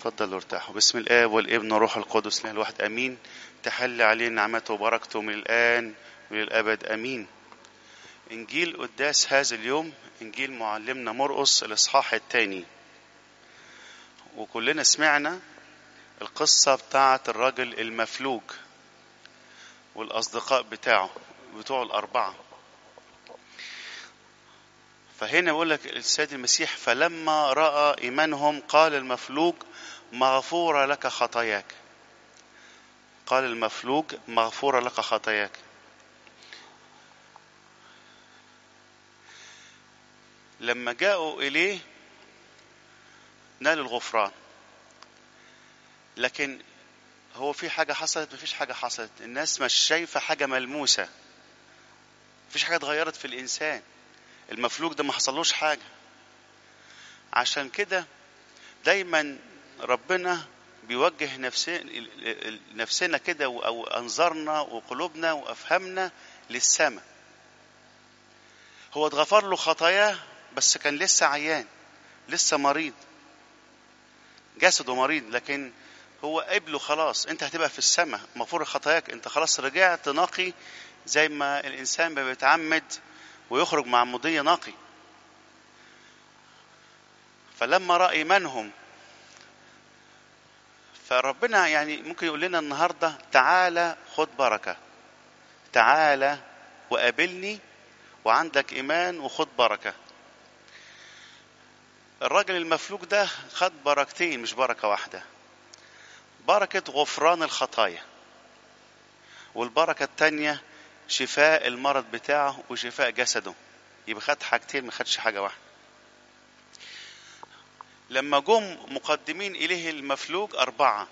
تفضلوا ارتاحوا بسم الآب والابن والروح القدس الاله الواحد امين تحل علينا نعمته وبركته من الآن وللأبد امين انجيل قداس هذا اليوم انجيل معلمنا مرقس الاصحاح الثاني وكلنا سمعنا القصة بتاعة الرجل المفلوج والأصدقاء بتاعه بتوعه الأربعة فهنا بيقول لك السيد المسيح فلما رأى إيمانهم قال المفلوج مغفورة لك خطاياك قال المفلوج مغفورة لك خطاياك لما جاءوا إليه نال الغفران لكن هو في حاجة حصلت مفيش حاجة حصلت الناس مش شايفة حاجة ملموسة مفيش حاجة اتغيرت في الإنسان المفلوج ده ما حصلوش حاجة عشان كده دايما ربنا بيوجه نفسنا نفسنا كده او انظارنا وقلوبنا وافهامنا للسماء هو اتغفر له خطاياه بس كان لسه عيان لسه مريض جسده مريض لكن هو قبله خلاص انت هتبقى في السماء مغفور خطاياك انت خلاص رجعت نقي زي ما الانسان بيتعمد ويخرج مع مضي نقي فلما راى ايمانهم فربنا يعني ممكن يقول لنا النهارده تعالى خد بركه تعالى وقابلني وعندك ايمان وخد بركه الراجل المفلوج ده خد بركتين مش بركه واحده بركه غفران الخطايا والبركه الثانيه شفاء المرض بتاعه وشفاء جسده يبقى خد حاجتين ما خدش حاجه واحده لما جم مقدمين اليه المفلوج اربعه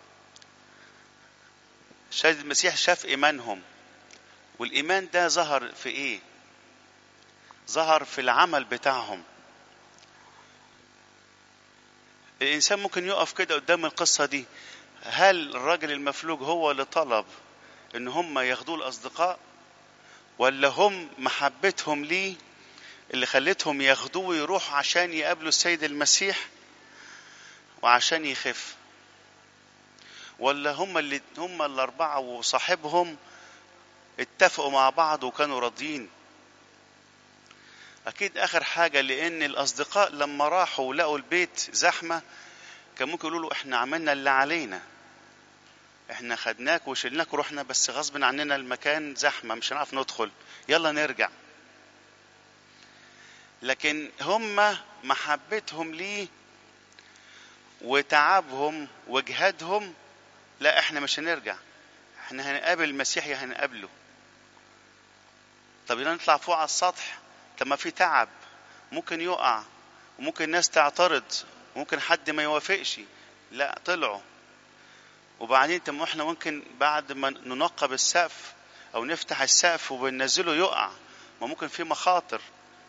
شاهد المسيح شاف ايمانهم والايمان ده ظهر في ايه ظهر في العمل بتاعهم الانسان ممكن يقف كده قدام القصه دي هل الراجل المفلوج هو اللي طلب ان هم ياخدوه الاصدقاء ولا هم محبتهم ليه اللي خلتهم ياخدوه ويروحوا عشان يقابلوا السيد المسيح وعشان يخف ولا هم اللي هم الاربعه وصاحبهم اتفقوا مع بعض وكانوا راضيين اكيد اخر حاجه لان الاصدقاء لما راحوا ولقوا البيت زحمه كان ممكن يقولوا له احنا عملنا اللي علينا احنا خدناك وشلناك ورحنا بس غصب عننا المكان زحمه مش هنعرف ندخل يلا نرجع لكن هم محبتهم ليه وتعبهم وجهادهم لا احنا مش هنرجع احنا هنقابل المسيح يا هنقابله طب يلا نطلع فوق على السطح طب ما في تعب ممكن يقع وممكن الناس تعترض ممكن حد ما يوافقش لا طلعوا وبعدين طب احنا ممكن بعد ما ننقب السقف او نفتح السقف وبننزله يقع ما ممكن في مخاطر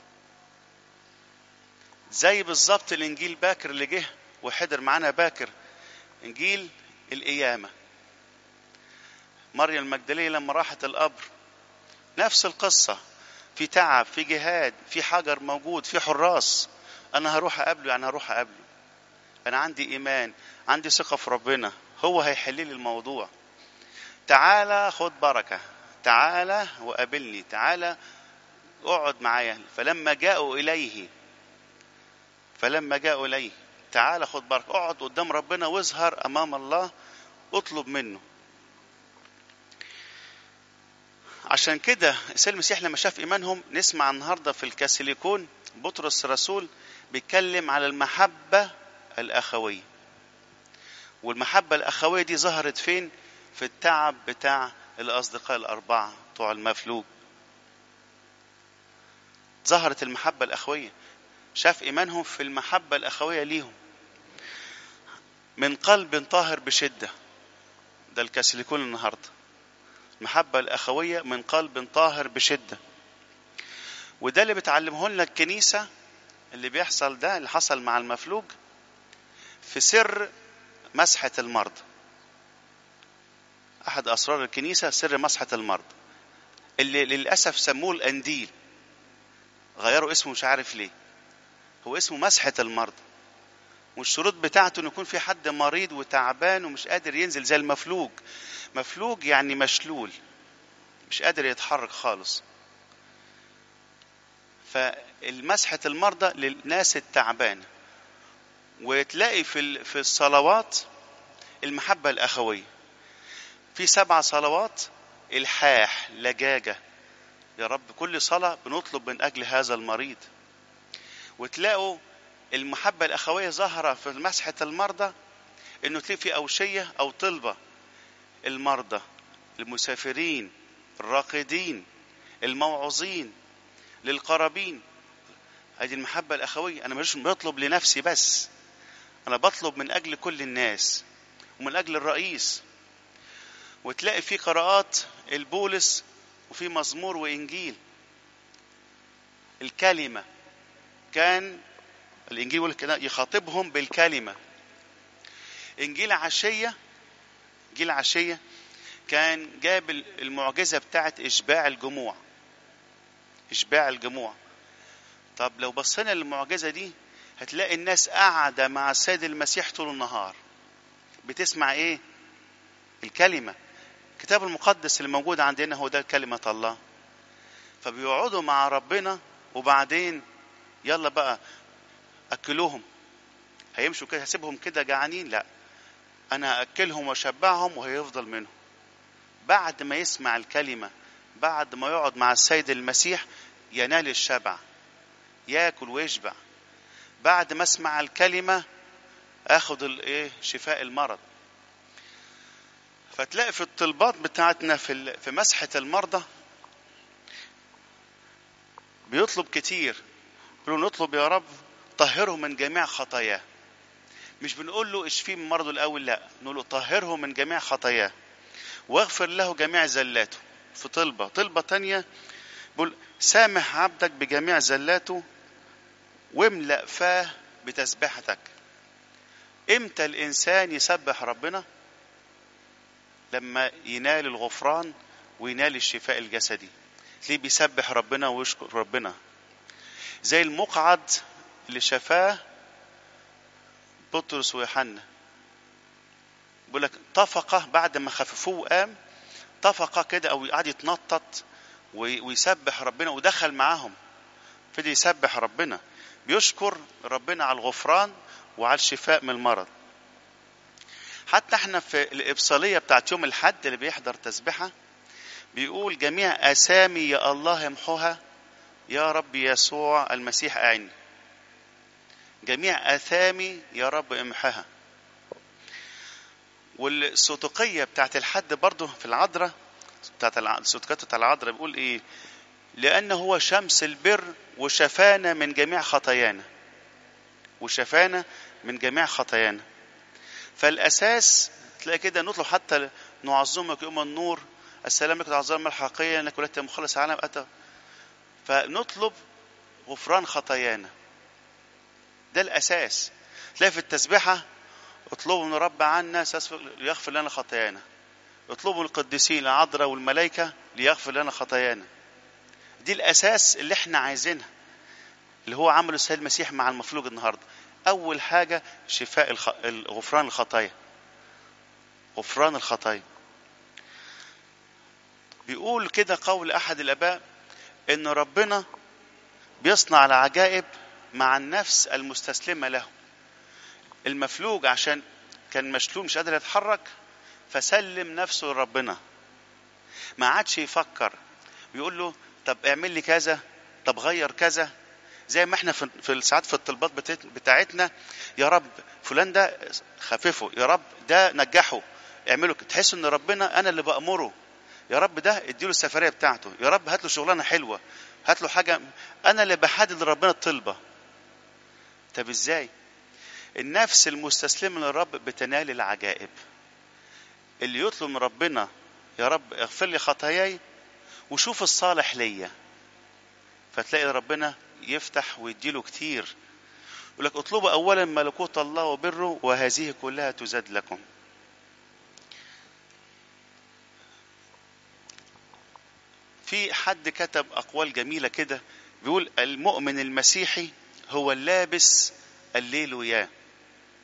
زي بالظبط الانجيل باكر اللي جه وحضر معانا باكر انجيل القيامه مريم المجدليه لما راحت القبر نفس القصه في تعب في جهاد في حجر موجود في حراس انا هروح اقابله يعني هروح اقابله انا عندي ايمان عندي ثقه في ربنا هو هيحل لي الموضوع تعالى خد بركه تعالى وقابلني تعالى اقعد معايا فلما جاءوا اليه فلما جاءوا اليه تعالى خد بركه اقعد قدام ربنا واظهر امام الله اطلب منه عشان كده السيد المسيح لما شاف ايمانهم نسمع النهارده في الكاسيليكون بطرس الرسول بيتكلم على المحبه الاخويه والمحبه الاخويه دي ظهرت فين في التعب بتاع الاصدقاء الاربعه بتوع المفلوج ظهرت المحبه الاخويه شاف ايمانهم في المحبه الاخويه ليهم من قلب طاهر بشده ده الكاسيليكون النهارده المحبة الأخوية من قلب طاهر بشدة وده اللي بتعلمه لنا الكنيسة اللي بيحصل ده اللي حصل مع المفلوج في سر مسحة المرضى أحد أسرار الكنيسة سر مسحة المرضى اللي للأسف سموه الأنديل غيروا اسمه مش عارف ليه هو اسمه مسحة المرضى والشروط بتاعته انه يكون في حد مريض وتعبان ومش قادر ينزل زي المفلوج مفلوج يعني مشلول مش قادر يتحرك خالص فالمسحة المرضى للناس التعبانة وتلاقي في في الصلوات المحبة الأخوية في سبع صلوات الحاح لجاجة يا رب كل صلاة بنطلب من أجل هذا المريض وتلاقوا المحبة الأخوية ظاهرة في مسحة المرضى إنه تلاقي في أوشية أو طلبة المرضى المسافرين الراقدين الموعوظين للقرابين هذه المحبة الأخوية أنا مش بطلب لنفسي بس أنا بطلب من أجل كل الناس ومن أجل الرئيس وتلاقي في قراءات البولس وفي مزمور وإنجيل الكلمة كان الإنجيل يقول كده يخاطبهم بالكلمة إنجيل عشية إنجيل عشية كان جاب المعجزة بتاعت إشباع الجموع إشباع الجموع طب لو بصينا للمعجزة دي هتلاقي الناس قاعدة مع السيد المسيح طول النهار بتسمع إيه؟ الكلمة الكتاب المقدس اللي موجود عندنا هو ده كلمة الله فبيقعدوا مع ربنا وبعدين يلا بقى أكلوهم هيمشوا كده هسيبهم كده جعانين لا أنا هأكلهم وأشبعهم وهيفضل منهم بعد ما يسمع الكلمة بعد ما يقعد مع السيد المسيح ينال الشبع ياكل ويشبع بعد ما اسمع الكلمة اخد الايه شفاء المرض فتلاقي في الطلبات بتاعتنا في في مسحة المرضى بيطلب كتير بيقول نطلب يا رب طهره من جميع خطاياه مش بنقول له اشفيه من مرضه الاول لا نقول له طهره من جميع خطاياه واغفر له جميع زلاته في طلبة طلبة تانية بيقول سامح عبدك بجميع زلاته واملأ فاه بتسبيحتك امتى الانسان يسبح ربنا لما ينال الغفران وينال الشفاء الجسدي تلاقيه بيسبح ربنا ويشكر ربنا زي المقعد اللي شفاه بطرس ويوحنا بيقول لك طفقه بعد ما خففوه وقام طفقه كده او قعد يتنطط ويسبح ربنا ودخل معاهم فضل يسبح ربنا بيشكر ربنا على الغفران وعلى الشفاء من المرض حتى احنا في الإبصالية بتاعت يوم الحد اللي بيحضر تسبحة بيقول جميع أسامي يا الله امحوها يا رب يسوع المسيح أعني جميع أثامي يا رب امحها والسوتقية بتاعت الحد برضه في العذراء بتاعت السوتقات بتاع العذراء بيقول ايه لأنه هو شمس البر وشفانا من جميع خطايانا وشفانا من جميع خطايانا فالأساس تلاقي كده نطلب حتى نعظمك يوم النور السلام لك العظام الحقيقية انك ولدت مخلص العالم أتى فنطلب غفران خطايانا ده الأساس تلاقي في التسبيحة اطلبوا من رب عنا ليغفر لنا خطايانا اطلبوا القديسين العذراء والملائكة ليغفر لنا خطايانا دي الأساس اللي احنا عايزينها اللي هو عمله السيد المسيح مع المفلوج النهارده أول حاجة شفاء الخ... غفران الخطايا غفران الخطايا بيقول كده قول أحد الآباء إن ربنا بيصنع العجائب مع النفس المستسلمة له المفلوج عشان كان مشلول مش قادر يتحرك فسلم نفسه لربنا ما عادش يفكر بيقول له طب اعمل لي كذا طب غير كذا زي ما احنا في في ساعات في الطلبات بتاعتنا يا رب فلان ده خففه يا رب ده نجحه اعمله تحس ان ربنا انا اللي بامره يا رب ده اديله السفريه بتاعته يا رب هات له شغلانه حلوه هات له حاجه انا اللي بحدد لربنا الطلبه طب ازاي النفس المستسلمه للرب بتنال العجائب اللي يطلب من ربنا يا رب اغفر لي خطاياي وشوف الصالح ليا فتلاقي ربنا يفتح ويديله كتير يقول لك اطلبوا اولا ملكوت الله وبره وهذه كلها تزاد لكم في حد كتب اقوال جميله كده بيقول المؤمن المسيحي هو اللابس الليل وياه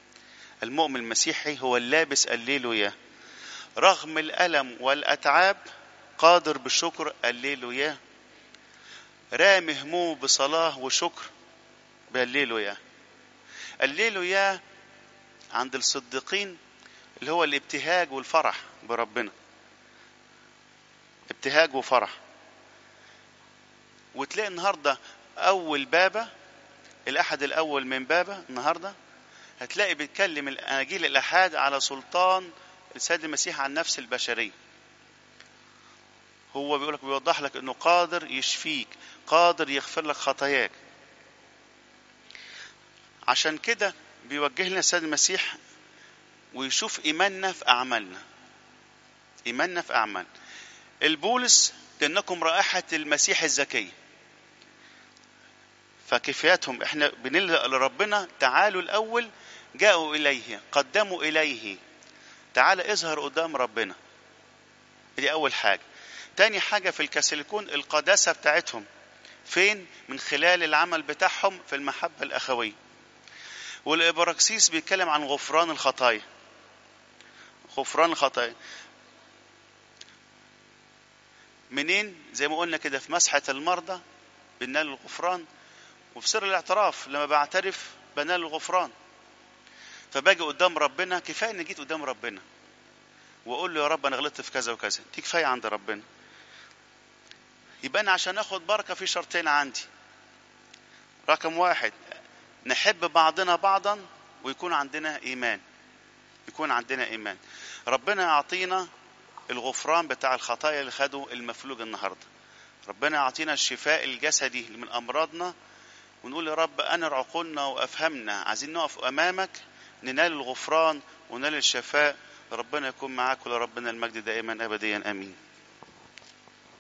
المؤمن المسيحي هو اللابس الليلويا رغم الألم والأتعاب قادر بالشكر الليلويا رامي همومه بصلاة وشكر بالليلويا الليلويا عند الصديقين اللي هو الابتهاج والفرح بربنا ابتهاج وفرح وتلاقي النهارده اول بابا الاحد الاول من بابا النهارده هتلاقي بيتكلم الاناجيل الاحاد على سلطان السيد المسيح عن نفس البشريه هو بيقول لك بيوضح لك انه قادر يشفيك قادر يغفر لك خطاياك عشان كده بيوجه لنا السيد المسيح ويشوف ايماننا في اعمالنا ايماننا في اعمال البولس كانكم رائحه المسيح الزكيه فكفايتهم احنا بنلجا لربنا تعالوا الاول جاءوا اليه قدموا اليه تعال اظهر قدام ربنا دي اول حاجه تاني حاجه في الكاثوليكون القداسه بتاعتهم فين من خلال العمل بتاعهم في المحبه الاخويه والابراكسيس بيتكلم عن غفران الخطايا غفران الخطايا منين زي ما قلنا كده في مسحة المرضى بنال الغفران وفي سر الاعتراف لما بعترف بنال الغفران فباجي قدام ربنا كفايه اني جيت قدام ربنا واقول له يا رب انا غلطت في كذا وكذا دي كفايه عند ربنا يبقى انا عشان اخد بركه في شرطين عندي رقم واحد نحب بعضنا بعضا ويكون عندنا ايمان يكون عندنا ايمان ربنا يعطينا الغفران بتاع الخطايا اللي خده المفلوج النهارده ربنا يعطينا الشفاء الجسدي من امراضنا ونقول يا رب انر عقولنا وافهمنا عايزين نقف امامك ننال الغفران وننال الشفاء ربنا يكون معاك ولربنا المجد دائما ابديا امين